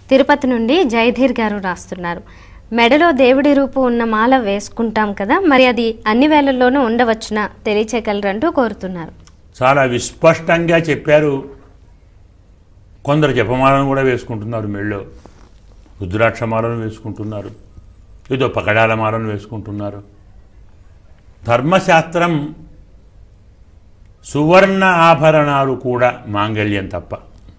తిరుపతి నుండి జయధీర్ గారు రాస్తున్నారు మెడలో దేవుడి రూపు ఉన్న మాల వేసుకుంటాం కదా మరి అది అన్ని వేళల్లోనూ ఉండవచ్చునా తెలియచేయగలరంటూ కోరుతున్నారు చాలా విస్పష్టంగా చెప్పారు కొందరు జపమాలను కూడా వేసుకుంటున్నారు మెళ్ళో రుద్రాక్షమాలను వేసుకుంటున్నారు ఏదో పకడాల మాలను వేసుకుంటున్నారు ధర్మశాస్త్రం సువర్ణ ఆభరణాలు కూడా మాంగళ్యం తప్ప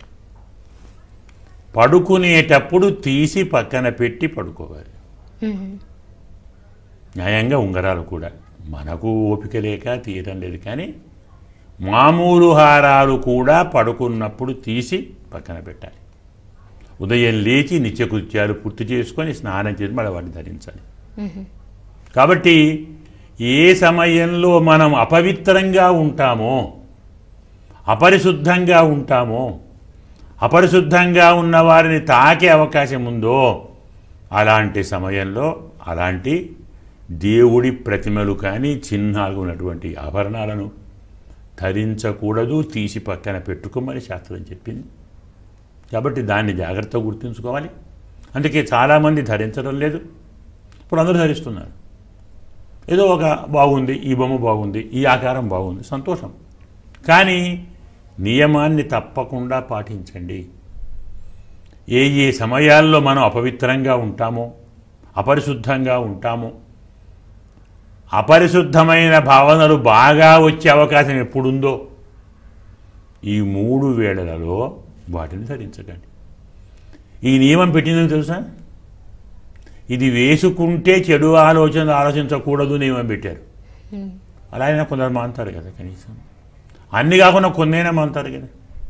పడుకునేటప్పుడు తీసి పక్కన పెట్టి పడుకోవాలి మ్మ్. న్యాయంగా ఉంగరాలు కూడా మనకు ఓపిక లేక తీయడం లేదు కానీ మామూలు హారాలు కూడా పడుకున్నప్పుడు తీసి పక్కన పెట్టాలి ఉదయం లేచి నిత్యకృత్యాలు పూర్తి చేసుకొని స్నానం చేసి మళ్ళీ వాటిని ధరించాలి మ్మ్. కాబట్టి ఏ సమయంలో మనం అపవిత్రంగా ఉంటామో అపరిశుద్ధంగా ఉంటామో అపరిశుద్ధంగా ఉన్న వారిని తాకే అవకాశం ఉందో అలాంటి సమయంలో అలాంటి దేవుడి ప్రతిమలు కానీ చిహ్నాలు ఉన్నటువంటి ఆభరణాలను ధరించకూడదు తీసి పక్కన పెట్టుకోమని శాస్త్రం చెప్పింది కాబట్టి దాన్ని జాగ్రత్తగా గుర్తుంచుకోవాలి అందుకే చాలామంది ధరించడం లేదు ఇప్పుడు అందరూ ధరిస్తున్నారు ఏదో ఒక బాగుంది ఈ బొమ్మ బాగుంది ఈ ఆకారం బాగుంది సంతోషం కానీ నియమాన్ని తప్పకుండా పాటించండి ఏ ఏ సమయాల్లో మనం అపవిత్రంగా ఉంటామో అపరిశుద్ధంగా ఉంటామో అపరిశుద్ధమైన భావనలు బాగా వచ్చే అవకాశం ఎప్పుడుందో ఈ మూడు వేళలలో వాటిని ధరించకండి ఈ నియమం పెట్టిందని తెలుసా ఇది వేసుకుంటే చెడు ఆలోచన ఆలోచించకూడదు నియమం పెట్టారు మ్మ్. అలా అయినా కొందరు మాంటారు కదా కనీసం అన్ని కాకుండా కొన్నైనా మాంటారు కదా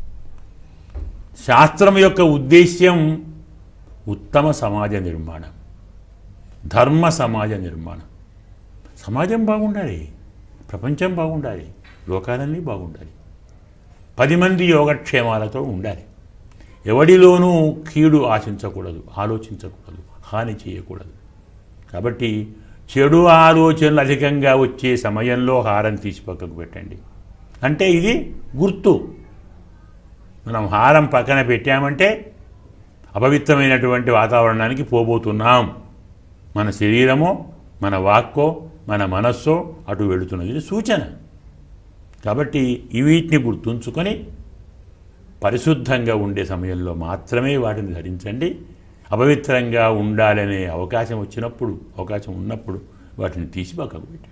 శాస్త్రం యొక్క ఉద్దేశ్యం ఉత్తమ సమాజ నిర్మాణం ధర్మ సమాజ నిర్మాణం సమాజం బాగుండాలి ప్రపంచం బాగుండాలి లోకాలన్నీ బాగుండాలి పది మంది యోగక్షేమాలతో ఉండాలి ఎవడిలోనూ కీడు ఆశించకూడదు ఆలోచించకూడదు హాని చేయకూడదు కాబట్టి చెడు ఆలోచనలు అధికంగా వచ్చే సమయంలో హారం తీసి పక్కకు పెట్టండి అంటే ఇది గుర్తు మనం హారం పక్కన పెట్టామంటే అపవిత్రమైనటువంటి వాతావరణానికి పోబోతున్నాం మన శరీరమో మన వాక్కో మన మనస్సో అటు వెళుతున్నది ఇది సూచన కాబట్టి ఈ వీటిని గుర్తుంచుకొని పరిశుద్ధంగా ఉండే సమయంలో మాత్రమే వాటిని ధరించండి అపవిత్రంగా ఉండాలనే అవకాశం వచ్చినప్పుడు అవకాశం ఉన్నప్పుడు వాటిని తీసి పక్కకు పెట్టండి